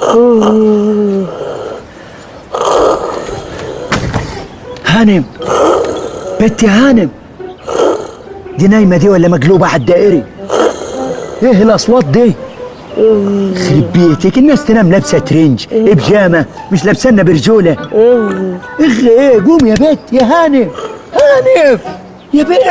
هانم بنتي هانم دي نايمة دي ولا مقلوبة على الدائري ايه الاصوات دي خرب بيتك الناس تنام لابسة ترنج بيجامة مش لابسنا برجولة اخ ايه قوم يا بت يا هانم هانم يا بت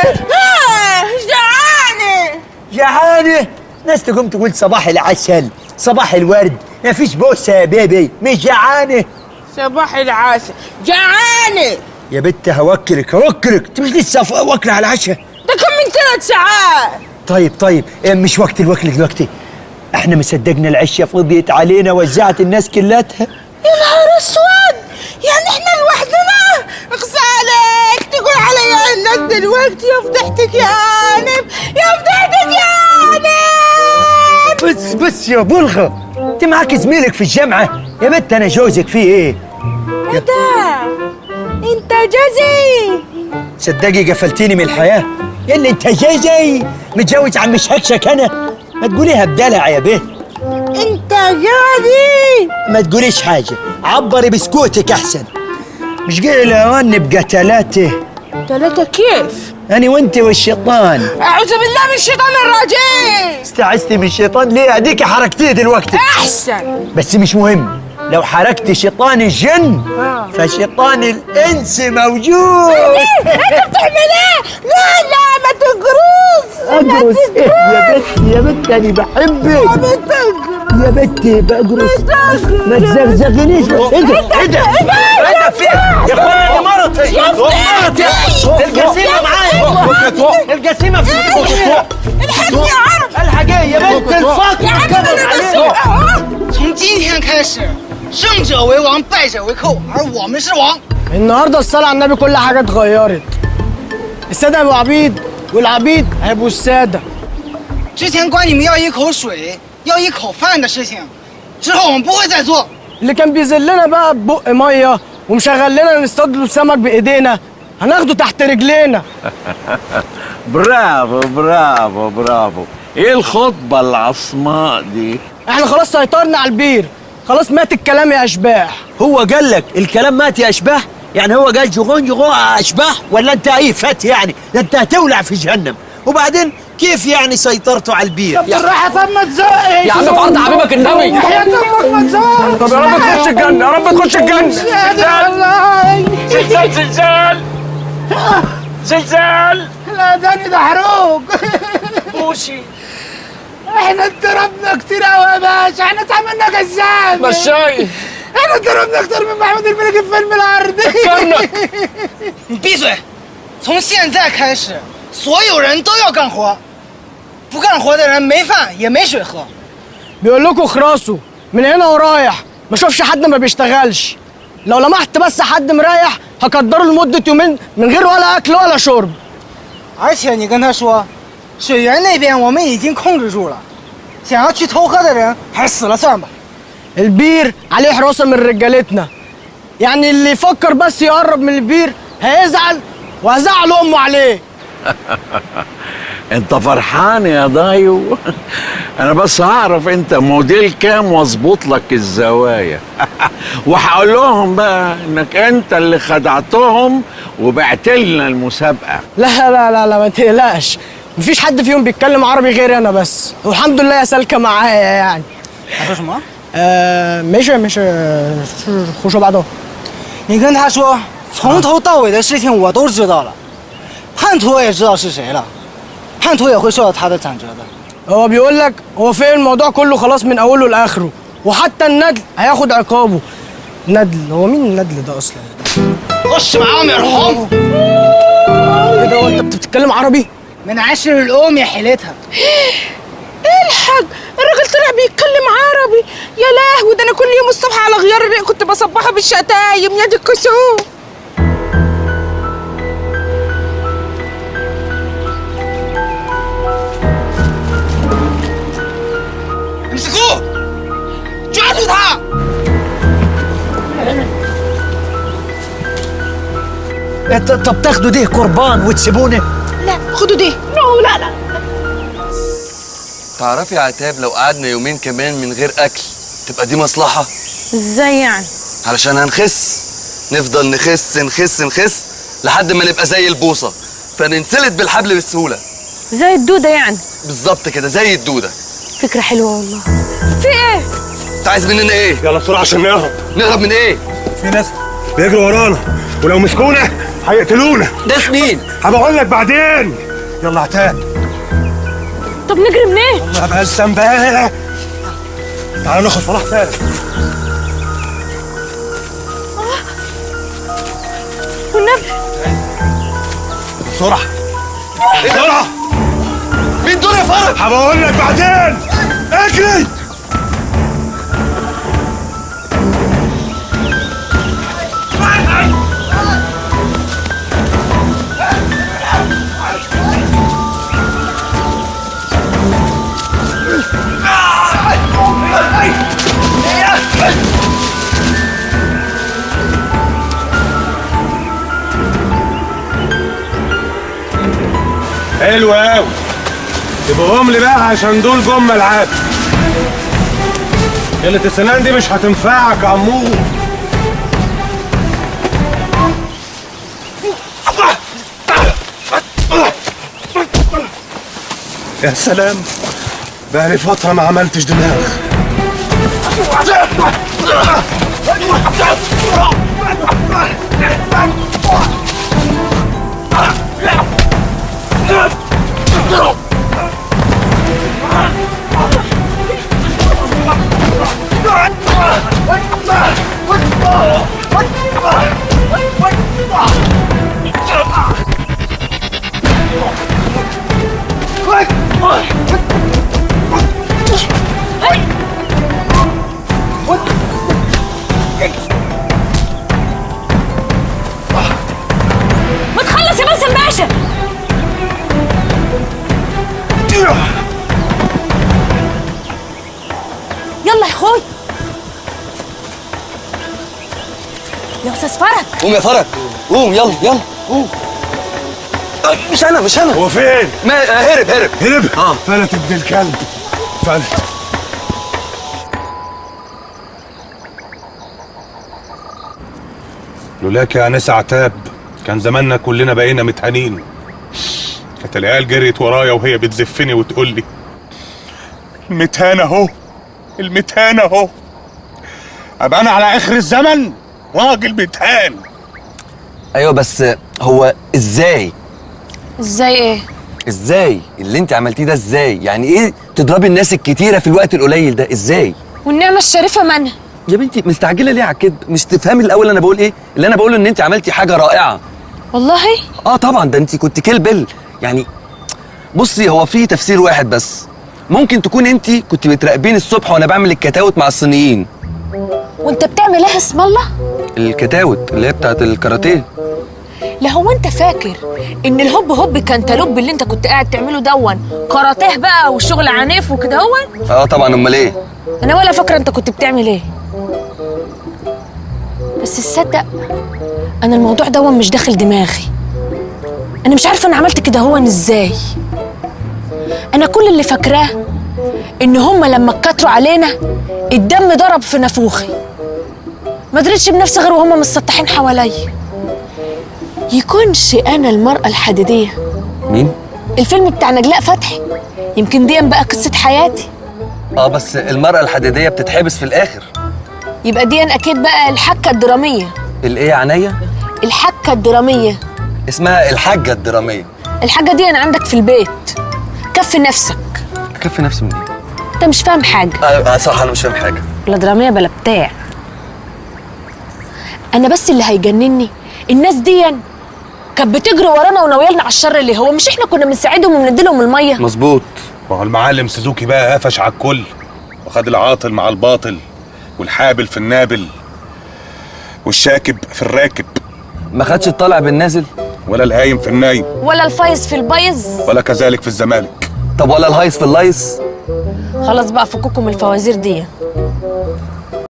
جعانة جعانة ناس تقوم تقول صباح العسل صباح الورد ما فيش بوسة يا بيبي مش جعانة صباح العسل جعانة يا بت هوكلك هوكلك انت مش لسه ف- واكلة على العشاء ده كم من ثلاث ساعات طيب طيب إيه، مش وقت الوكل دلوقتي احنا مصدقنا العشاء فضيت علينا وزعت الناس كلاتها يا نهار اسود يعني احنا لوحدنا اقصى عليك تقول علي الناس دلوقتي يا فضحتك يا هانم يا فضحتك يا هانم بس بس يا بلغة انت معاك زميلك في الجامعة يا بت انا جوزك فيه ايه ايه ده انت جوزي صدقي قفلتيني من الحياة يلي انت جاي جاي متجوز عم شكشك انا ما تقوليها بدلع يا بيه انت جوزي ما تقوليش حاجة عبري بسكوتك احسن مش قايل اوان نبقى تلاتة ثلاثة كيف انا وانت والشيطان اعوذ بالله من الشيطان الرجيم استعذتي من الشيطان ليه اديك حركتيه دلوقتي احسن بس مش مهم لو حركت شيطان الجن آه. فشيطان الانس موجود انت بتعمل ايه لا لا ما تقروص اقرص ايه يا بنت يا بنت انا بحبك يا بنتي بقرص ما تزغزغنيش ايه ده ايه ده ايه ده فين يا اخوانا دي مرتي مرتي القسيمه معايا القسيمه في الحقني يا عرب الحق ايه يا بنت الفقر يا عم كبر انا عليك. مسؤول 从今天开始，胜者为王，败者为寇，而我们是王。 النهارده الصلاة على النبي كل حاجة اتغيرت السادة هيبقوا عبيد والعبيد هيبقوا السادة 之前管你们要一口水、要一口饭的事情，之后我们不会再做。 اللي كان بيذلنا بقى ببق مية ومشغل لنا نصطاد له سمك بإيدينا هناخده تحت رجلينا برافو برافو برافو ايه الخطبة العصماء دي احنا خلاص سيطرنا على البير خلاص مات الكلام يا أشباح هو قال لك الكلام مات يا اشباح يعني هو قال جغون جغون اشباح ولا انت اي فت يعني ده انت هتولع في جهنم وبعدين كيف يعني سيطرتوا على البير يعني بالراحة طب ما تزقش يا عم في عرض حبيبك النبي يا امك ما تزقش طب يا رب تخش الجنة يا رب تخش الجنة زلزال زلزال زلزال لا داني ده حروق موشي احنا اتضربنا كتير قوي يا باشا احنا اتعملنا كذاب مشاي احنا اتضربنا اكتر من محمود الملك في فيلم الارض 你闭嘴！从现在开始，所有人都要干活，不干活的人没饭也没水喝。 بيقول لكم خراسوا من هنا ورايح ما اشوفش حد ما بيشتغلش لو لمحت بس حد مريح هقدره لمدة يومين من غير ولا اكل ولا شرب 而且你跟他说，水源那边我们已经控制住了，想要去偷喝的人还是死了算吧。 البير عليه حراسة من رجالتنا يعني اللي يفكر بس يقرب من البير هيزعل وهزعل امه عليه انت فرحان يا ضايو انا بس هعرف انت موديل كام واظبط لك الزوايا وهقول لهم بقى انك انت اللي خدعتهم وبعت لنا المسابقه لا لا لا لا ما تقلقش مفيش حد فيهم بيتكلم عربي غيري انا بس والحمد لله يا سالكه معايا يعني 他说什么？ آه مش مش خشوا بعضهم 你跟他说，从头到尾的事情我都知道了，叛徒我也知道是谁了，叛徒也会受到他的斩折的。 هو بيقول لك هو فين الموضوع كله خلاص من اوله لاخره وحتى الندل هياخد عقابه ندل هو مين الندل ده اصلا خش معاهم يا رحوم ايه ده هو انت بتتكلم عربي من عشر الام يا حيلتها الحق الراجل طلع بيتكلم عربي يا لهوي ده انا كل يوم الصبح على غيار الريق كنت بصبحه بالشتايم يا دي الكسوف امسكوه抓住他！ ط- طب تاخدوا ده قربان وتسيبونه لا خدوا دي نو لا لا تعرفي يا عتاب لو قعدنا يومين كمان من غير اكل تبقى دي مصلحة ازاي يعني علشان هنخس نفضل نخس نخس نخس لحد ما نبقى زي البوصة فننسلت بالحبل بسهولة زي الدودة يعني بالظبط كده زي الدودة فكرة حلوة والله في ايه انت عايز مننا ايه؟ يلا بسرعه عشان نهرب نهرب من ايه؟ في ناس بيجروا ورانا ولو مسكونا هيقتلونا ناس مين؟ هبقول لك بعدين يلا عتاب طب نجري منين يلا بقى السنبال تعالوا ناخد صلاح تاني والنبي بسرعه بسرعه مين دول يا فرج؟ هبقول لك بعدين اجري حلو قوي تبقوهم لي بقى عشان دول جم العاب قلة السنان دي مش هتنفعك يا عمور يا سلام بقى لي فترة ما عملتش دماغ ما تخلص يا باسم باشا يلا يا اخوي يا استاذ فرج قوم يا فرج قوم يلا يلا قوم أه، مش انا مش انا هو فين؟ ما آه، هرب هرب هرب؟ اه فلت ابن الكلب فلت لولاك يا انسة عتاب كان زماننا كلنا بقينا متهانين كانت العيال جريت ورايا وهي بتزفني وتقول لي المتهان اهو المتهان اهو ابقى انا على اخر الزمن راجل متهان ايوه بس هو ازاي ازاي ايه ازاي اللي انت عملتيه ده ازاي يعني ايه تضربي الناس الكتيره في الوقت القليل ده ازاي والنعمه الشريفه منها يا بنتي مستعجله ليه على الكدب مش تفهمي الاول انا بقول ايه اللي انا بقوله ان انت عملتي حاجه رائعه والله اه طبعا ده انت كنت كيل بيل يعني بصي هو في تفسير واحد بس ممكن تكون انت كنت بتراقبيني الصبح وانا بعمل الكتاوت مع الصينيين وانت بتعمل ايه اسم الله الكتاوت اللي هي بتاعت الكاراتيه لا هو انت فاكر ان الهوب هوب كانتالوب اللي انت كنت قاعد تعمله دون كاراتيه بقى وشغل عنيف وكده هو اه طبعا امال ايه انا ولا فاكره انت كنت بتعمل ايه بس تصدق انا الموضوع دون مش داخل دماغي انا مش عارفه انا عملت كده هو ازاي انا كل اللي فاكراه ان هما لما اتكتروا علينا الدم ضرب في نافوخي ما دريتش بنفسي غير وهما مسطحين حواليا يكونش انا المراه الحديديه مين الفيلم بتاع نجلاء فتحي يمكن دي بقى قصه حياتي اه بس المرأة الحديدية بتتحبس في الآخر يبقى دي اكيد بقى الحكه الدراميه الإيه عينيا؟ الحكه الدراميه اسمها الحاجة الدرامية الحاجه دي انا عندك في البيت كفي نفسك كفي نفسي من إيه؟ انت مش فاهم حاجه آه آه، صح أنا مش فاهم حاجة لا دراميه بلا بتاع انا بس اللي هيجنني الناس دي كانت بتجري ورانا وناويلنا على الشر اللي هو مش احنا كنا بنساعدهم وبنديلهم الميه مظبوط ما هو المعلم سوزوكي بقى قفش على الكل وخد العاطل مع الباطل والحابل في النابل والشاكب في الراكب ما خدش الطالع بالنازل ولا الهايم في النايم ولا الفايز في البايظ ولا كذلك في الزمالك طب ولا الهايص في اللايص خلاص بقى فككم من الفوازير دي